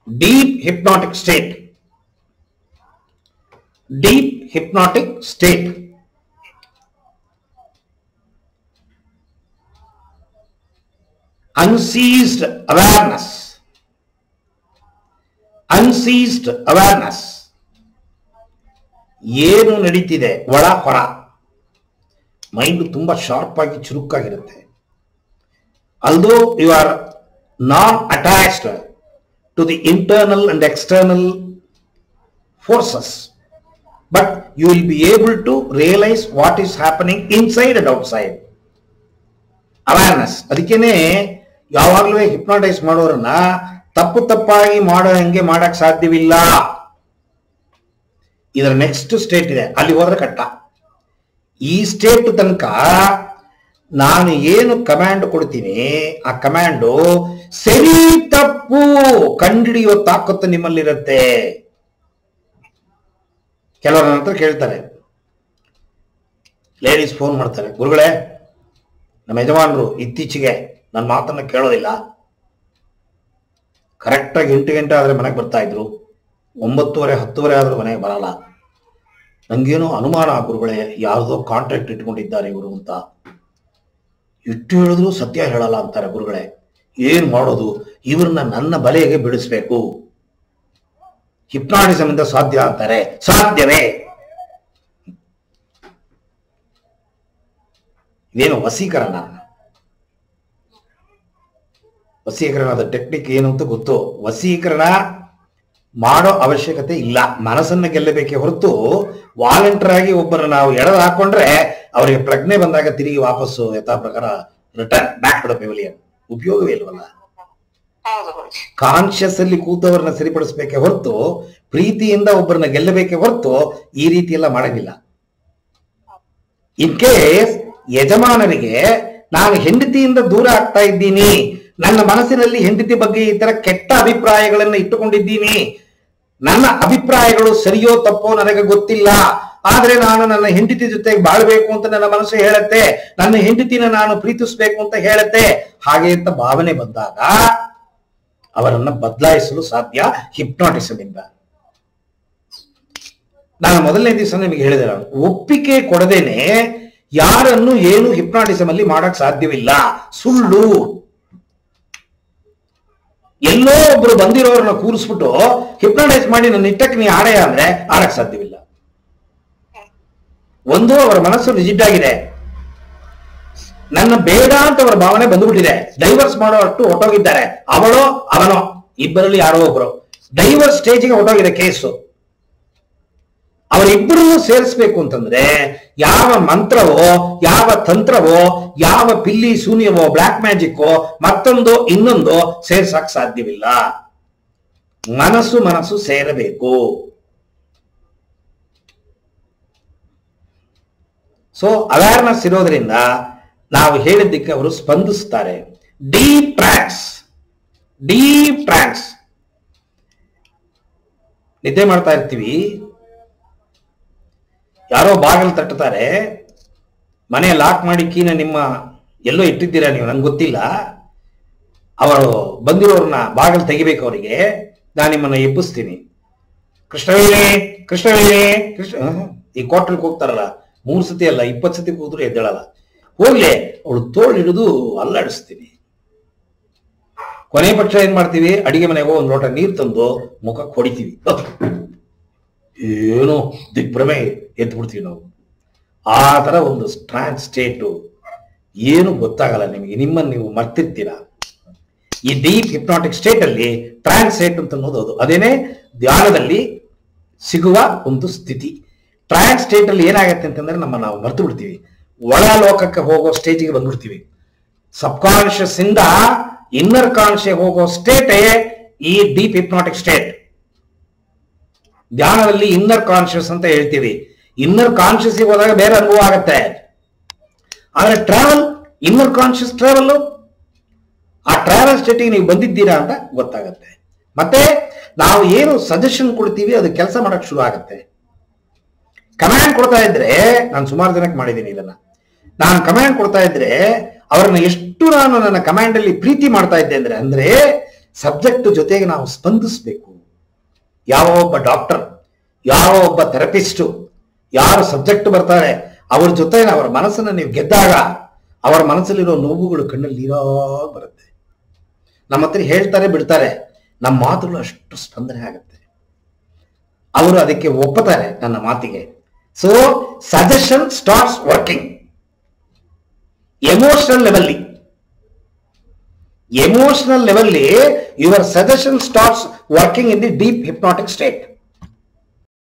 deep hypnotic state deep hypnotic state unceased awareness unceased awareness ಏನು ನಡೀತಿದೆ ಒಳ ಹೊರ ಮೈಂಡ್ ತುಂಬಾ ಶಾರ್ಪ್ ಆಗಿ ಚುರುಕಾಗಿರುತ್ತೆ although you are not attached to the internal and external forces but you will be able to realize what is happening inside and outside awareness ಅದಕ್ಕೇನೆ ಯಾವಾಗಲೂ ಹಿಪ್ನಾಟೈಸ್ ಮಾಡೋರನ್ನ ತಪ್ಪು ತಪ್ಪಾಗಿ ಮಾಡೋ ಹಂಗೆ ಮಾಡಕ್ ಸಾಧ್ಯವಿಲ್ಲ ಇದರ ನೆಕ್ಸ್ಟ್ ಸ್ಟೇಟ್ ಇದೆ ಅಲ್ಲಿ ಹೋದ್ರೆ ಕಟ್ಟ ಈ ಸ್ಟೇಟ್ ತನಕ ನಾನು ಏನು ಕಮಾಂಡ್ ಕೊಡ್ತೀನಿ ಆ ಕಮಾಂಡು ಸರಿ ತಪ್ಪು ಕಂಡಿಡಿಯೋ ತಾಕತ್ತು ನಿಮ್ಮಲ್ಲಿರುತ್ತೆ ಕೆಲವರ ಹತ್ರ ಕೇಳ್ತಾರೆ ಲೇಡೀಸ್ ಫೋನ್ ಮಾಡ್ತಾರೆ ಗುರುಗಳೇ ನಮ್ಮ ಯಜಮಾನರು ಇತ್ತೀಚೆಗೆ ನನ್ನ ಮಾತನ್ನ ಕೇಳೋದಿಲ್ಲ ಕರೆಕ್ಟಾಗಿ ಎಂಟು ಗಂಟೆ ಆದ್ರೆ ಮನೆಗೆ ಬರ್ತಾ ಇದ್ರು ಒಂಬತ್ತುವರೆ ಹತ್ತುವರೆ ಆದ್ರೂ ಮನೆಗೆ ಬರಲ್ಲ ನಂಗೇನೋ ಅನುಮಾನ ಗುರುಗಳೇ ಯಾವುದೋ ಕಾಂಟ್ರಾಕ್ಟ್ ಇಟ್ಕೊಂಡಿದ್ದಾರೆ ಇವರು ಅಂತ ಇಟ್ಟು ಹೇಳಿದ್ರು ಸತ್ಯ ಹೇಳಲ್ಲ ಅಂತಾರೆ ಗುರುಗಳೇ ಏನ್ ಮಾಡೋದು ಇವ್ರನ್ನ ನನ್ನ ಬಲೆಗೆ ಬಿಡಿಸ್ಬೇಕು ಹಿಪ್ನಾಟಿಸಮ್ ಇಂದ ಸಾಧ್ಯ ಅಂತಾರೆ ಸಾಧ್ಯವೇ ಇದೇನು ವಸೀಕರಣ ವಸೀಕರಣದ ಟೆಕ್ನಿಕ್ ಏನು ಅಂತ ಗೊತ್ತು ವಸೀಕರಣ ಮಾಡೋ ಅವಶ್ಯಕತೆ ಇಲ್ಲ ಮನಸ್ಸನ್ನ ಗೆಲ್ಲಬೇಕೇ ಹೊರತು ವಾಲಂಟಿಯರ್ ಆಗಿ ಒಬ್ಬರನ್ನ ನಾವು ಎಳೆದು ಹಾಕೊಂಡ್ರೆ ಅವರಿಗೆ ಪ್ರಜ್ಞೆ ಬಂದಾಗ ತಿರುಗಿ ವಾಪಸ್ಸು ಯಥಾ ಪ್ರಕಾರ return back to the pavilion ಉಪಯೋಗವೇ ಇಲ್ವಲ್ಲ ಹೌದು ಗುರುಜಿ ಕಾನ್ಶಿಯಸ್ ಅಲ್ಲಿ ಕೂತವರನ್ನ ಸರಿಪಡಿಸಬೇಕೆ ಹೊರತು ಪ್ರೀತಿಯಿಂದ ಒಬ್ಬರನ್ನ ಗೆಲ್ಲಬೇಕೆ ಹೊರತು ಈ ರೀತಿ ಎಲ್ಲ ಮಾಡಂಗಿಲ್ಲ ಇನ್ ಕೇಸ್ ಯಜಮಾನರಿಗೆ ನಾನು ಹೆಂಡತಿಯಿಂದ ದೂರ ಆಗ್ತಾ ಇದ್ದೀನಿ ನನ್ನ ಮನಸ್ಸಿನಲ್ಲಿ ಹೆಂಡತಿ ಬಗ್ಗೆ ಈ ತರ ಕೆಟ್ಟ ಅಭಿಪ್ರಾಯಗಳನ್ನು ಇಟ್ಟುಕೊಂಡಿದ್ದೀನಿ ನನ್ನ ಅಭಿಪ್ರಾಯಗಳು ಸರಿಯೋ ತಪ್ಪೋ ನನಗೆ ಗೊತ್ತಿಲ್ಲ ಆದ್ರೆ ನಾನು ನನ್ನ ಹೆಂಡತಿ ಜೊತೆಗೆ ಬಾಳ್ಬೇಕು ಅಂತ ನನ್ನ ಮನಸ್ಸು ಹೇಳುತ್ತೆ ನನ್ನ ಹೆಂಡತಿನ ನಾನು ಪ್ರೀತಿಸ್ಬೇಕು ಅಂತ ಹೇಳುತ್ತೆ ಹಾಗೆ ಅಂತ ಭಾವನೆ ಬಂದಾಗ ಅವರನ್ನ ಬದಲಾಯಿಸಲು ಸಾಧ್ಯ ಹಿಪ್ನಾಟಿಸಮ್ ಇಂದ ನಾನು ಮೊದಲನೇ ದಿವಸ ನಿಮಗೆ ಹೇಳಿದೆ ನಾನು ಒಪ್ಪಿಗೆ ಕೊಡದೇನೆ ಯಾರನ್ನು ಏನು ಹಿಪ್ನಾಟಿಸಮ್ ಅಲ್ಲಿ ಮಾಡಕ್ ಸಾಧ್ಯವಿಲ್ಲ ಸುಳ್ಳು ಎಲ್ಲೋ ಒಬ್ರು ಬಂದಿರೋರನ್ನ ಕೂರಿಸ್ಬಿಟ್ಟು ಹಿಪ್ನಾಟೈಸ್ ಮಾಡಿ ನನ್ನ ಇಟ್ಟಕ್ಕೆ ನೀ ಆಡೆಯ ಅಂದ್ರೆ ಆಡಕ್ ಸಾಧ್ಯವಿಲ್ಲ ಒಂದು ಅವರ ಮನಸ್ಸು ರಿಜಿಡ್ ಆಗಿದೆ ನನ್ನ ಬೇಡ ಅಂತ ಅವರ ಭಾವನೆ ಬಂದ್ಬಿಟ್ಟಿದೆ ಡೈವರ್ಸ್ ಮಾಡೋ ಅಷ್ಟು ಹೊಟ್ಟೋಗಿದ್ದಾರೆ ಅವಳೋ ಅವನೋ ಇಬ್ಬರಲ್ಲಿ ಯಾರೋ ಒಬ್ರು ಡೈವರ್ಸ್ ಸ್ಟೇಜ್ಗೆ ಹೊಟ್ಟೋಗಿದೆ ಕೇಸು ಅವರಿಬ್ಬರನ್ನು ಸೇರಿಸ್ಬೇಕು ಅಂತಂದ್ರೆ ಯಾವ ಮಂತ್ರವೋ ಯಾವ ತಂತ್ರವೋ ಯಾವ ಪಿಲ್ಲಿ ಶೂನ್ಯವೋ ಬ್ಲಾಕ್ ಮ್ಯಾಜಿಕ್ಕೋ ಮತ್ತೊಂದು ಇನ್ನೊಂದು ಸೇರ್ಸಕ್ ಸಾಧ್ಯವಿಲ್ಲ ಮನಸ್ಸು ಮನಸ್ಸು ಸೇರಬೇಕು ಸೊ ಅವೇರ್ನೆಸ್ ಇರೋದ್ರಿಂದ ನಾವು ಹೇಳಿದ್ದಕ್ಕೆ ಅವರು ಸ್ಪಂದಿಸ್ತಾರೆ ಡೀಪ್ ಟ್ರ್ಯಾಕ್ಸ್ ಡೀಪ್ ಟ್ರ್ಯಾಕ್ಸ್ ನಿದ್ದೆ ಮಾಡ್ತಾ ಇರ್ತೀವಿ ಯಾರೋ ಬಾಗಿಲು ತಟ್ಟುತ್ತಾರೆ ಮನೆ ಲಾಕ್ ಮಾಡಿ ಕೀನ ನಿಮ್ಮ ಎಲ್ಲೋ ಇಟ್ಟಿದ್ದೀರಾ ನೀವು ನಂಗೆ ಗೊತ್ತಿಲ್ಲ ಅವರು ಬಂದಿರೋರನ್ನ ಬಾಗಿಲು ತೆಗಿಬೇಕು ಅವರಿಗೆ ನಾನು ನಿಮ್ಮನ್ನ ಎಬ್ಬಿಸ್ತೀನಿ ಕೃಷ್ಣವೇಣಿ ಕೃಷ್ಣವೇಣಿ ಕೃಷ್ಣ ಆಹ್, ಈ ಕೋಟ್ರಿಗೆ ಹೋಗ್ತಾರಲ್ಲ ಮೂರು ಸತಿ ಅಲ್ಲ ಇಪ್ಪತ್ತು ಸತಿ ಕೂತ್ರು ಎದ್ದೇಳಲ್ಲ ಹೋಗ್ಲಿ ಅವಳು ತೋಳು ಹಿಡಿದು ಅಲ್ಲಾಡಿಸ್ತೀನಿ ಕೊನೆ ಪಕ್ಷ ಏನ್ ಮಾಡ್ತೀವಿ ಅಡಿಗೆ ಮನೆಗೆ ಒಂದು ಲೋಟ ನೀರು ತಂದು ಮುಖಕ್ಕೆ ಹೊಡಿತೀವಿ ಅಹ್, ಏನೋ ದಿಗ್ಭ್ರಮೆ ಎದ್ದು ಬಿಡ್ತೀವಿ ನಾವು ಆ ತರ ಒಂದು ಟ್ರಾನ್ಸ್ ಸ್ಟೇಟು ಏನು ಗೊತ್ತಾಗಲ್ಲ ನಿಮಗೆ ನಿಮ್ಮನ್ನು ನೀವು ಮರ್ತಿರ್ತೀರಾ ಈ ಡೀಪ್ ಹಿಪ್ನಾಟಿಕ್ ಸ್ಟೇಟ್ ಅಲ್ಲಿ ಟ್ರಾನ್ಸ್ ಸ್ಟೇಟ್ ಅಂತ ಅನ್ನೋದು ಅದು ಅದೇನೇ ಧ್ಯಾನದಲ್ಲಿ ಸಿಗುವ ಒಂದು ಸ್ಥಿತಿ ಟ್ರಾನ್ಸ್ ಸ್ಟೇಟ್ ಅಲ್ಲಿ ಏನಾಗತ್ತೆ ಅಂತಂದ್ರೆ ನಮ್ಮ ನಾವು ಮರ್ತು ಬಿಡ್ತೀವಿ ಒಳ ಲೋಕಕ್ಕೆ ಹೋಗೋ ಸ್ಟೇಜಿಗೆ ಬಂದ್ಬಿಡ್ತೀವಿ ಸಬ್ ಕಾನ್ಶಿಯಸ್ ಇಂದ ಇನ್ನರ್ ಕಾನ್ಶಿಯಸ್ ಹೋಗೋ ಸ್ಟೇಟೇ ಈ ಡೀಪ್ ಹಿಪ್ನಾಟಿಕ್ ಸ್ಟೇಟ್ ಧ್ಯಾನದಲ್ಲಿ ಇನ್ನರ್ ಕಾನ್ಶಿಯಸ್ ಅಂತ ಹೇಳ್ತೀವಿ ಇನ್ನರ್ ಕಾನ್ಶಿಯಸ್ ಹೋದಾಗ ಬೇರೆ ಅನುಭವ ಆಗತ್ತೆ ಆದ್ರೆ ಟ್ರಾವೆಲ್ ಇನ್ನರ್ ಕಾನ್ಶಿಯಸ್ ಟ್ರಾವೆಲ್ ಆ ಟ್ರಾವೆಲ್ ಸ್ಟೇಟಿಗೆ ನೀವು ಬಂದಿದ್ದೀರಾ ಅಂತ ಗೊತ್ತಾಗತ್ತೆ ಮತ್ತೆ ನಾವು ಏನು ಸಜೆಷನ್ ಕೊಡ್ತೀವಿ ಅದು ಕೆಲಸ ಮಾಡಕ್ ಶುರು ಆಗುತ್ತೆ ಕಮಾಂಡ್ ಕೊಡ್ತಾ ಇದ್ರೆ ನಾನು ಸುಮಾರು ಜನಕ್ಕೆ ಮಾಡಿದ್ದೀನಿ ಇದನ್ನ ನಾನು ಕಮಾಂಡ್ ಕೊಡ್ತಾ ಇದ್ರೆ ಅವರನ್ನ ಎಷ್ಟು ನಾನು ನನ್ನ ಕಮಾಂಡ್ ಅಲ್ಲಿ ಪ್ರೀತಿ ಮಾಡ್ತಾ ಇದ್ದೆ ಅಂದ್ರೆ ಅಂದ್ರೆ ಸಬ್ಜೆಕ್ಟ್ ಜೊತೆಗೆ ನಾವು ಸ್ಪಂದಿಸಬೇಕು ಯಾವ ಒಬ್ಬ ಡಾಕ್ಟರ್ ಯಾವ ಒಬ್ಬ ಥೆರಪಿಸ್ಟು ಯಾರು ಸಬ್ಜೆಕ್ಟ್ ಬರ್ತಾರೆ ಅವ್ರ ಜೊತೆ ಅವರ ಮನಸ್ಸನ್ನು ನೀವು ಗೆದ್ದಾಗ ಅವರ ಮನಸ್ಸಲ್ಲಿರೋ ನೋವುಗಳು ಕಣ್ಣಲ್ಲಿ ನೀರಾಗಿ ಬರುತ್ತೆ ನಮ್ಮ ಹತ್ರ ಹೇಳ್ತಾರೆ ಬಿಡ್ತಾರೆ ನಮ್ಮ ಮಾತುಗಳು ಅಷ್ಟು ಸ್ಪಂದನೆ ಆಗುತ್ತೆ ಅವರು ಅದಕ್ಕೆ ಒಪ್ಪುತ್ತಾರೆ ನನ್ನ ಮಾತಿಗೆ so suggestion starts working emotional ಲೆವೆಲ್ಲಿ ಎಮೋಷನಲ್ ಲೆವೆಲ್ಲಿ your suggestion starts working in the deep hypnotic state